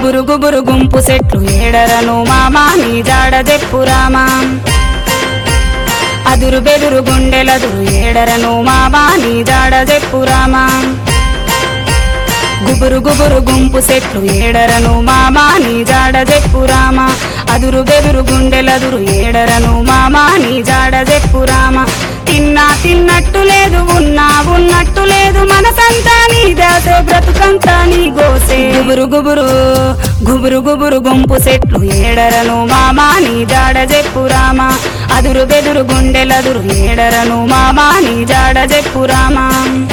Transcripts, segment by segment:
గుబురు గుబురు గుంపు సెట్లు ఏడరను మామా నీ జాడ చెప్పురామా అదురు బెదురు గుండెలదురు ఏడరను మామా నీ జాడ చెప్పురామా గుబురు గుబురు గుంపు సెట్లు ఏడరను మామా నీ జాడ చెప్పురామా అదురు బెదురు గుండెలదురు ఏడరను మామా నీ జాడ చెప్పురామా తిన్నా తిన్నట్టు లేదు ఉన్నా ఉన్నట్టు లేదు మనసంతా నీ దాసే బ్రతుకంతా నీ గోసే గుబురు గుబురు గుబురు గుబురు గుంపు సెట్లు ఏడరను మామా నీ జాడ చెప్పురామా అదురు బెదురు గుండెలదురు ఏడరను మామా నీ జాడ చెప్పురామా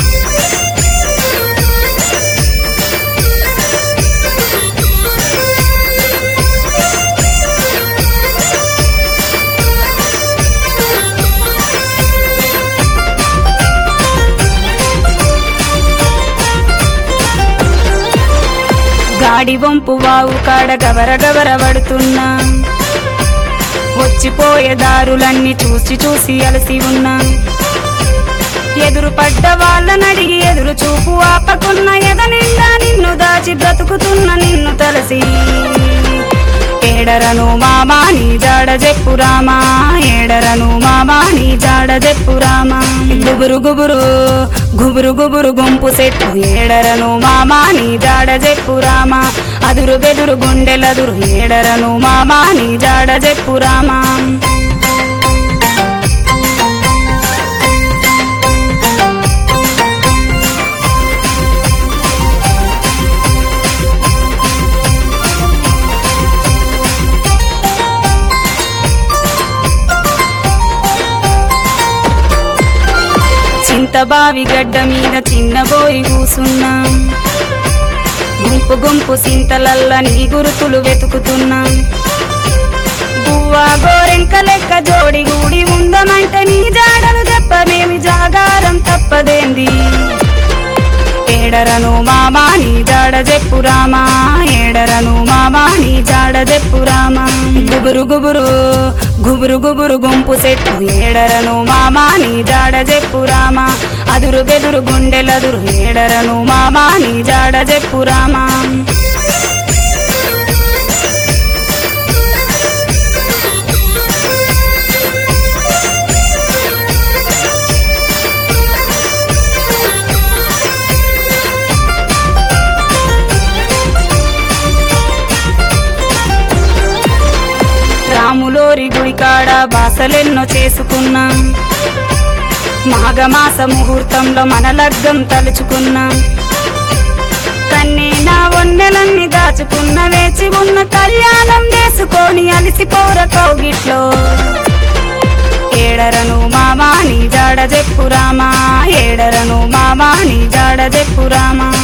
గాడి వంపు వావు కాడ గవర గవర పడుతున్నా వచ్చిపోయే దారులన్నీ చూసి చూసి అలసి ఉన్నా ఎదురు పడ్డ వాళ్ళనడిగి ఎదురు చూపు ఆపకున్న ఎద నిండా నిన్ను దాచి బ్రతుకుతున్న నిన్ను తలసి ఏడరను మామా నీ జాడ చెప్పురామా ఏడరను మామా నీ జాడ చెప్పురామా గుబురు గుబురు గుబురు గుబురు గుంపు సెట్టు ఏడరను మామా నీ జాడ చెప్పురామా అదురు బెదురు గుండెలదురు ఏడరను మామా నీ జాడ చెప్పురామా చింతబావి గడ్డ మీద చిన్నబోయి కూసున్నా గుంపు గుంపు సింతలల్ల నీ గురుతులు వెతుకుతున్నా బువ్వా గోరెంక లెక్క జోడి గూడి ఉందమంటే నీ జాడలు చెప్పనేమి జాగారం తప్పదేంది ఏడరను మామా నీ జాడ చెప్పురామా ఏడరను మామా నీ జాడ చెప్పురామా గుబురు గుబురు గుబురు గుబురు గుంపు సెట్టు ఏడరను మామా నీ జాడ చెప్పురామా అదురు బెదురు గుండెలదురు ఏడరను మామా నీ జాడ చెప్పురామా రాములోరి గుడి కాడ బాసలెన్నో చేసుకున్నాం మాఘమాస ముహూర్తంలో మన లగ్గం తలుచుకున్నాం కన్నీ నా వన్నెలన్నీ దాచుకున్న వేచి ఉన్న కళ్యాణం చేసుకొని అలిసిపోర కౌగిట్లో ఏడరను మామా నీ జాడ చెప్పురామా ఏడరను మామా నీ జాడ చెప్పురామా